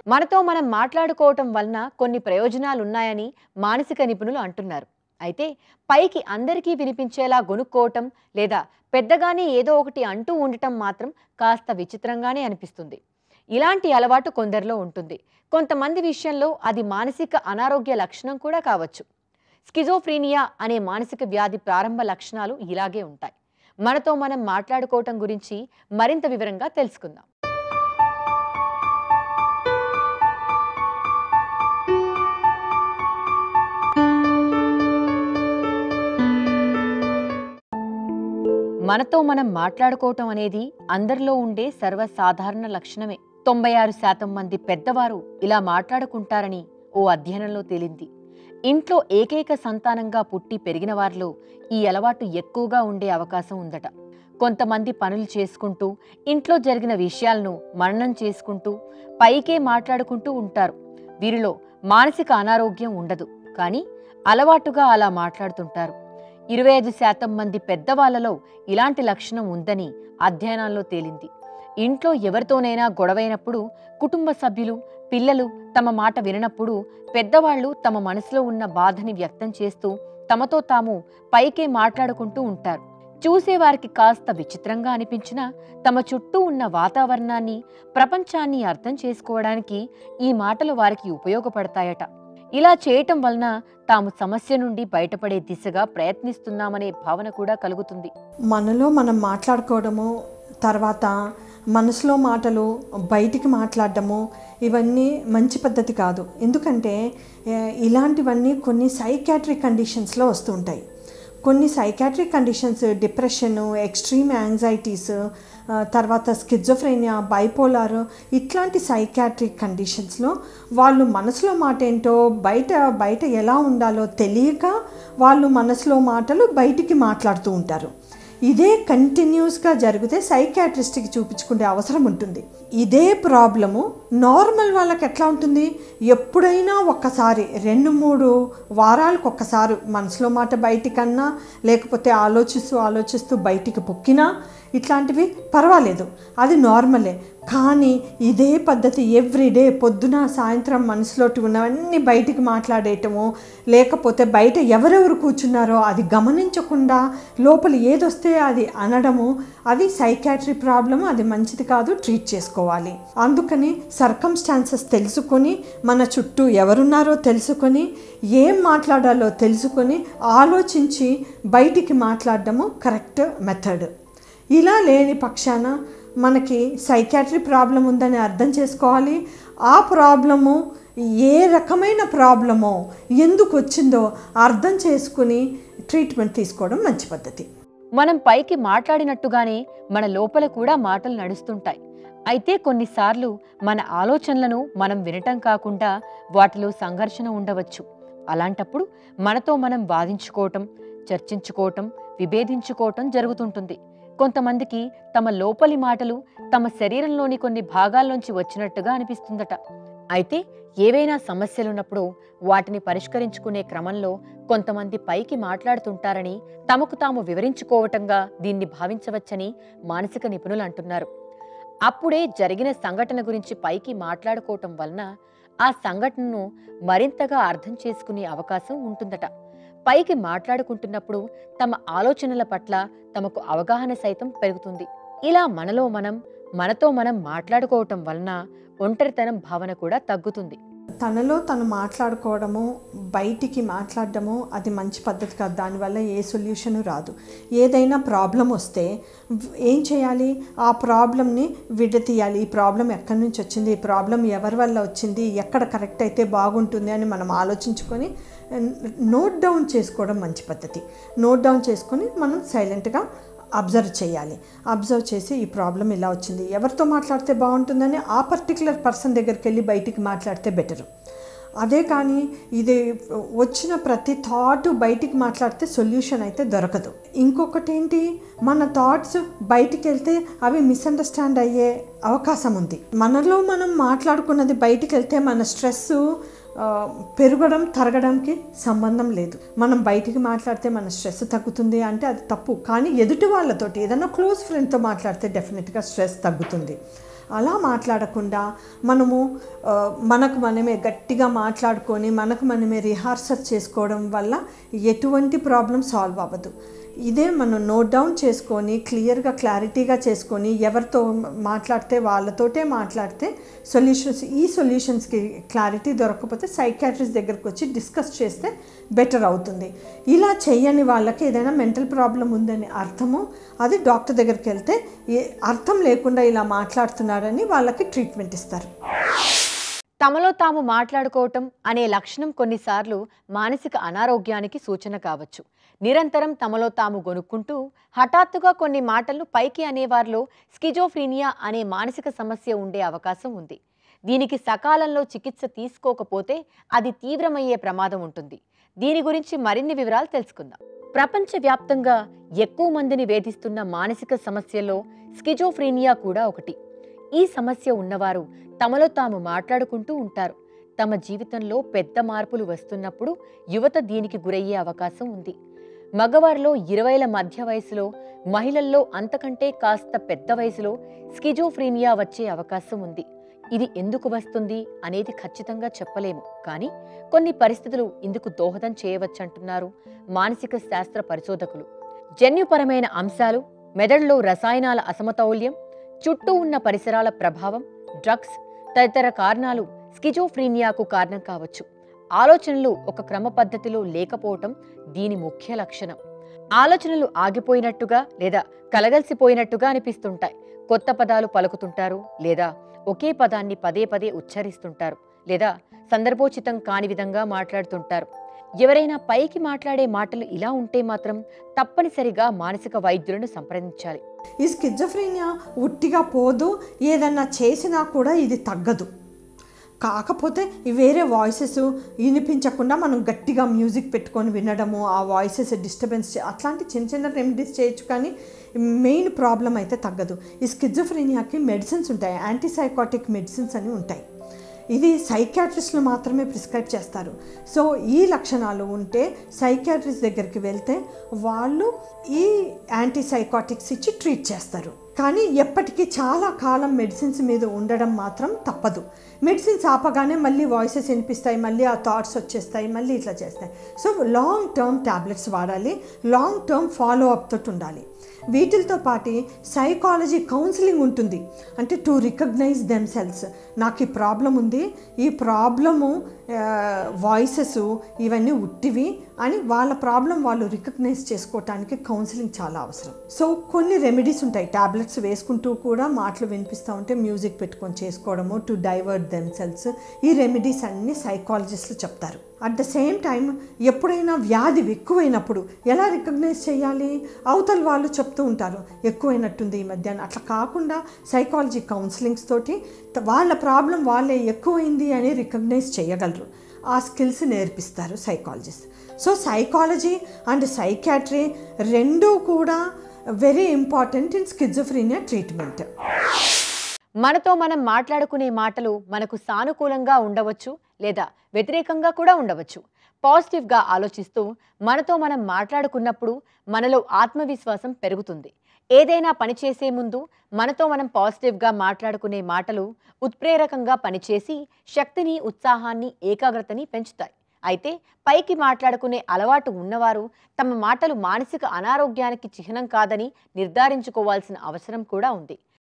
మనతో మనం మాట్లాడుకోవటం వలన కొన్ని ప్రయోజనాలున్నాయని మానసిక నిపుణులు అంటున్నారు అయితే పైకి అందరికీ వినిపించేలా గొనుక్కోవటం లేదా పెద్దగానే ఏదో ఒకటి అంటూ ఉండటం మాత్రం కాస్త విచిత్రంగానే అనిపిస్తుంది ఇలాంటి అలవాటు కొందరిలో ఉంటుంది కొంతమంది విషయంలో అది మానసిక అనారోగ్య లక్షణం కూడా కావచ్చు స్కిజోఫ్రీనియా అనే మానసిక వ్యాధి ప్రారంభ లక్షణాలు ఇలాగే ఉంటాయి మనతో మనం మాట్లాడుకోవటం గురించి మరింత వివరంగా తెలుసుకుందాం మనతో మనం మాట్లాడుకోవటం అనేది అందరిలో ఉండే సర్వసాధారణ లక్షణమే తొంభై ఆరు శాతం మంది పెద్దవారు ఇలా మాట్లాడుకుంటారని ఓ అధ్యయనంలో తేలింది ఇంట్లో ఏకైక సంతానంగా పుట్టి పెరిగిన వారిలో ఈ అలవాటు ఎక్కువగా ఉండే అవకాశం ఉందట కొంతమంది పనులు చేసుకుంటూ ఇంట్లో జరిగిన విషయాలను మననం చేసుకుంటూ పైకే మాట్లాడుకుంటూ ఉంటారు వీరిలో మానసిక అనారోగ్యం ఉండదు కానీ అలవాటుగా అలా మాట్లాడుతుంటారు ఇరవై ఐదు శాతం మంది పెద్దవాళ్లలో ఇలాంటి లక్షణం ఉందని అధ్యయనాల్లో తేలింది ఇంట్లో ఎవరితోనైనా గొడవైనప్పుడు కుటుంబ సభ్యులు పిల్లలు తమ మాట విననప్పుడు పెద్దవాళ్ళు తమ మనసులో ఉన్న బాధని వ్యక్తం చేస్తూ తమతో తాము పైకే మాట్లాడుకుంటూ ఉంటారు చూసేవారికి కాస్త విచిత్రంగా అనిపించినా తమ చుట్టూ ఉన్న వాతావరణాన్ని ప్రపంచాన్ని అర్థం చేసుకోవడానికి ఈ మాటలు వారికి ఉపయోగపడతాయట ఇలా చేయటం వలన తాము సమస్య నుండి బయటపడే దిశగా ప్రయత్నిస్తున్నామనే భావన కూడా కలుగుతుంది మనలో మనం మాట్లాడుకోవడము తర్వాత మనసులో మాటలు బయటికి మాట్లాడడము ఇవన్నీ మంచి పద్ధతి కాదు ఎందుకంటే ఏ, ఇలాంటివన్నీ కొన్ని సైకాట్రిక్ కండిషన్స్లో వస్తూ ఉంటాయి కొన్ని psychiatric conditions depression extreme anxieties ఆ, తర్వాత స్కిజోఫ్రేనియా బైపోలార్ ఇట్లాంటి సైకాట్రిక్ కండిషన్స్లో వాళ్ళు మనసులో మాట ఏంటో బయట బయట ఎలా ఉండాలో తెలియక వాళ్ళు మనసులో మాటలు బయటికి మాట్లాడుతూ ఉంటారు ఇదే కంటిన్యూస్గా జరిగితే సైకాట్రిస్ట్కి చూపించుకునే అవసరం ఉంటుంది ఇదే ప్రాబ్లము నార్మల్ వాళ్ళకి ఎట్లా ఉంటుంది ఎప్పుడైనా ఒక్కసారి రెండు మూడు వారాలకు ఒక్కసారి మనసులో మాట బయటికన్నా లేకపోతే ఆలోచిస్తూ ఆలోచిస్తూ బయటికి పొక్కినా ఇట్లాంటివి పర్వాలేదు అది నార్మలే కానీ ఇదే పద్ధతి ఎవ్రీడే పొద్దున సాయంత్రం మనసులోటి ఉన్నవన్నీ బయటికి మాట్లాడేయటము లేకపోతే బయట ఎవరెవరు కూర్చున్నారో అది గమనించకుండా లోపల ఏదొస్తే అది అనడము అది సైకాట్రీ ప్రాబ్లమ్ అది మంచిది కాదు ట్రీట్ చేసుకోవాలి అందుకని సర్కమ్స్టాన్సెస్ తెలుసుకొని మన చుట్టూ ఎవరున్నారో తెలుసుకొని ఏం మాట్లాడాలో తెలుసుకొని ఆలోచించి బయటికి మాట్లాడడము కరెక్ట్ మెథడ్ ఇలా లేని పక్షాన మనకి సైకాట్రీ ప్రాబ్లం ఉందని అర్థం చేసుకోవాలి ఆ ప్రాబ్లము ఏ రకమైన ప్రాబ్లమో ఎందుకు వచ్చిందో అర్థం చేసుకుని ట్రీట్మెంట్ తీసుకోవడం మంచి పద్ధతి మనం పైకి మాట్లాడినట్టుగానే మన లోపల కూడా మాటలు నడుస్తుంటాయి అయితే కొన్నిసార్లు మన ఆలోచనలను మనం వినటం కాకుండా వాటిలో సంఘర్షణ ఉండవచ్చు అలాంటప్పుడు మనతో మనం వాదించుకోవటం చర్చించుకోవటం విభేదించుకోవటం జరుగుతుంటుంది కొంతమందికి తమ లోపలి మాటలు తమ శరీరంలోని కొన్ని భాగాల్లోంచి వచ్చినట్టుగా అనిపిస్తుందట అయితే ఏవైనా సమస్యలున్నప్పుడు వాటిని పరిష్కరించుకునే క్రమంలో కొంతమంది పైకి మాట్లాడుతుంటారని తమకు తాము వివరించుకోవటంగా దీన్ని భావించవచ్చని మానసిక నిపుణులు అంటున్నారు అప్పుడే జరిగిన సంఘటన గురించి పైకి మాట్లాడుకోవటం వలన ఆ సంఘటనను మరింతగా అర్థం చేసుకునే అవకాశం ఉంటుందట పైకి మాట్లాడుకుంటున్నప్పుడు తమ ఆలోచనల పట్ల తమకు అవగాహన సైతం పెరుగుతుంది ఇలా మనలో మనం మనతో మనం మాట్లాడుకోవటం వలన ఒంటరితనం భావన కూడా తగ్గుతుంది తనలో తను మాట్లాడుకోవడము బయటికి మాట్లాడడము అది మంచి పద్ధతి కాదు దానివల్ల ఏ సొల్యూషను రాదు ఏదైనా ప్రాబ్లం వస్తే వ్- ఏం చేయాలి ఆ ప్రాబ్లమ్ని విడతీయాలి ఈ ప్రాబ్లం ఎక్కడి నుంచి వచ్చింది ఈ ప్రాబ్లం ఎవరి వల్ల వచ్చింది ఎక్కడ కరెక్ట్ అయితే బాగుంటుంది అని మనం ఆలోచించుకొని నోట్ డౌన్ చేసుకోవడం మంచి పద్ధతి నోట్ డౌన్ చేసుకొని మనం సైలెంట్గా అబ్జర్వ్ చేయాలి అబ్జర్వ్ చేసి ఈ ప్రాబ్లం ఇలా వచ్చింది ఎవరితో మాట్లాడితే బాగుంటుందని ఆ పర్టికులర్ పర్సన్ దగ్గరికి వెళ్ళి బయటికి మాట్లాడితే బెటరు అదే కానీ ఇది వచ్చిన ప్రతి థాట్ బయటికి మాట్లాడితే సొల్యూషన్ అయితే దొరకదు ఇంకొకటి ఏంటి మన థాట్స్ బయటికి వెళ్తే అవి మిస్అండర్స్టాండ్ అయ్యే అవకాశం ఉంది మనలో మనం మాట్లాడుకున్నది బయటికి వెళ్తే మన స్ట్రెస్ ఆ, పెరగడం తరగడానికి సంబంధం లేదు మనం బయటికి మాట్లాడితే మన స్ట్రెస్ తగ్గుతుంది అంటే అది తప్పు కానీ ఎదుటి వాళ్ళతోటి ఏదైనా క్లోజ్ ఫ్రెండ్తో మాట్లాడితే డెఫినెట్గా స్ట్రెస్ తగ్గుతుంది అలా మాట్లాడకుండా మనము ఆ, మనకు మనమే గట్టిగా మాట్లాడుకొని మనకు మనమే రిహార్సల్ చేసుకోవడం వల్ల ఎటువంటి ప్రాబ్లం సాల్వ్ అవ్వదు ఇదే మనం నోట్ డౌన్ చేసుకొని క్లియర్గా క్లారిటీగా చేసుకొని ఎవరితో మాట్లాడితే వాళ్ళతోటే మాట్లాడితే సొల్యూషన్స్ ఈ సొల్యూషన్స్కి క్లారిటీ దొరకకపోతే సైకాట్రిస్ట్ దగ్గరకు వచ్చి డిస్కస్ చేస్తే బెటర్ అవుతుంది ఇలా చేయని వాళ్ళకి ఏదైనా మెంటల్ ప్రాబ్లం ఉందని అర్థము అది డాక్టర్ దగ్గరికి వెళ్తే ఏ అర్థం లేకుండా ఇలా మాట్లాడుతున్నారని వాళ్ళకి ట్రీట్మెంట్ ఇస్తారు తమలో తాము మాట్లాడుకోవటం అనే లక్షణం కొన్నిసార్లు మానసిక అనారోగ్యానికి సూచన కావచ్చు నిరంతరం తమలో తాము గొనుక్కుంటూ హఠాత్తుగా కొన్ని మాటలను పైకి అనేవారిలో స్కిజోఫ్రీనియా అనే మానసిక సమస్య ఉండే అవకాశం ఉంది దీనికి సకాలంలో చికిత్స తీసుకోకపోతే అది తీవ్రమయ్యే ప్రమాదం ఉంటుంది దీని గురించి మరిన్ని వివరాలు తెలుసుకుందాం ప్రపంచవ్యాప్తంగా ఎక్కువ మందిని వేధిస్తున్న మానసిక సమస్యల్లో స్కిజోఫ్రీనియా కూడా ఒకటి ఈ సమస్య ఉన్నవారు తమలో తాము మాట్లాడుకుంటూ ఉంటారు తమ జీవితంలో పెద్ద మార్పులు వస్తున్నప్పుడు యువత దీనికి గురయ్యే అవకాశం ఉంది మగవారిలో ఇరవైల మధ్య వయసులో మహిళల్లో అంతకంటే కాస్త పెద్ద వయసులో స్కిజోఫ్రీనియా వచ్చే అవకాశం ఉంది ఇది ఎందుకు వస్తుంది అనేది ఖచ్చితంగా చెప్పలేము కానీ కొన్ని పరిస్థితులు ఇందుకు దోహదం చేయవచ్చంటున్నారు మానసిక శాస్త్ర పరిశోధకులు జన్యుపరమైన అంశాలు మెదడులో రసాయనాల అసమతౌల్యం చుట్టూ ఉన్న పరిసరాల ప్రభావం డ్రగ్స్ తదితర కారణాలు స్కిజోఫ్రీనియాకు కారణం కావచ్చు ఆలోచనలు ఒక క్రమ పద్ధతిలో లేకపోవటం దీని ముఖ్య లక్షణం ఆలోచనలు ఆగిపోయినట్టుగా లేదా కలగలిసిపోయినట్టుగా అనిపిస్తుంటాయి కొత్త పదాలు పలుకుతుంటారు లేదా ఒకే పదాన్ని పదే పదే ఉచ్చరిస్తుంటారు లేదా సందర్భోచితం కాని విధంగా మాట్లాడుతుంటారు ఎవరైనా పైకి మాట్లాడే మాటలు ఇలా ఉంటే మాత్రం తప్పనిసరిగా మానసిక వైద్యులను సంప్రదించాలి ఈ స్కిజోఫ్రీనియా ఉట్టిగా పోదు ఏదన్నా చేసినా కూడా ఇది తగ్గదు కాకపోతే ఈ వేరే వాయిసెస్ వినిపించకుండా మనం గట్టిగా మ్యూజిక్ పెట్టుకొని వినడము ఆ వాయిసెస్ డిస్టర్బెన్స్ అట్లాంటి చిన్న చిన్న రెమెడీస్ చేయొచ్చు కానీ మెయిన్ ప్రాబ్లం అయితే తగ్గదు ఈ స్కిజోఫ్రీనియాకి మెడిసిన్స్ ఉంటాయి యాంటీసైకాటిక్ మెడిసిన్స్ అని ఉంటాయి ఇది సైకాట్రిస్టులు మాత్రమే ప్రిస్క్రైబ్ చేస్తారు సో ఈ లక్షణాలు ఉంటే సైకాట్రిస్ట్ దగ్గరికి వెళ్తే వాళ్ళు ఈ యాంటీసైకాటిక్స్ ఇచ్చి ట్రీట్ చేస్తారు కానీ ఎప్పటికీ చాలా కాలం మెడిసిన్స్ మీద ఉండడం మాత్రం తప్పదు మెడిసిన్స్ ఆపగానే మళ్ళీ వాయిసెస్ వినిపిస్తాయి మళ్ళీ ఆ థాట్స్ వచ్చేస్తాయి మళ్ళీ ఇట్లా చేస్తాయి సో లాంగ్ టర్మ్ ట్యాబ్లెట్స్ వాడాలి లాంగ్ టర్మ్ ఫాలో అప్ తోటి ఉండాలి వీటితో పాటు సైకాలజీ కౌన్సిలింగ్ ఉంటుంది అంటే టు రికగ్నైజ్ దెమ్ సెల్స్ నాకు ఈ ప్రాబ్లం ఉంది ఈ ప్రాబ్లము వాయిసెస్ ఇవన్నీ ఉట్టివి అని వాళ్ళ ప్రాబ్లం వాళ్ళు రికగ్నైజ్ చేసుకోవటానికి కౌన్సిలింగ్ చాలా అవసరం సో కొన్ని రెమెడీస్ ఉంటాయి టాబ్లెట్స్ వేసుకుంటూ కూడా మాటలు వినిపిస్తూ ఉంటే మ్యూజిక్ పెట్టుకొని చేసుకోవడము టు డైవర్ట్ దెమ్ సెల్స్ ఈ రెమెడీస్ అన్ని సైకాలజిస్టులు చెప్తారు అట్ ద సేమ్ టైం ఎప్పుడైనా వ్యాధి ఎక్కువైనప్పుడు ఎలా రికగ్నైజ్ చేయాలి అవతల వాళ్ళు చెప్తూ ఉంటారు ఎక్కువైనట్టుంది ఈ మధ్య అని. అట్లా కాకుండా సైకాలజీ కౌన్సిలింగ్స్ తోటి త- వాళ్ళ ప్రాబ్లం వాళ్ళే ఎక్కువైంది అని రికగ్నైజ్ చేయగలరు ఆ స్కిల్స్ నేర్పిస్తారు psychologist so psychology and psychiatry రెండూ కూడా very important in schizophrenia treatment మనతో మనం మాట్లాడుకునే మాటలు మనకు సానుకూలంగా ఉండవచ్చు లేదా వ్యతిరేకంగా కూడా ఉండవచ్చు పాజిటివ్గా ఆలోచిస్తూ మనతో మనం మాట్లాడుకున్నప్పుడు మనలో ఆత్మవిశ్వాసం పెరుగుతుంది ఏదైనా పని చేసే ముందు మనతో మనం పాజిటివ్గా మాట్లాడుకునే మాటలు ఉత్ప్రేరకంగా పనిచేసి శక్తిని ఉత్సాహాన్ని ఏకాగ్రతని పెంచుతాయి అయితే పైకి మాట్లాడుకునే అలవాటు ఉన్నవారు తమ మాటలు మానసిక అనారోగ్యానికి చిహ్నం కాదని నిర్ధారించుకోవాల్సిన అవసరం కూడా ఉంది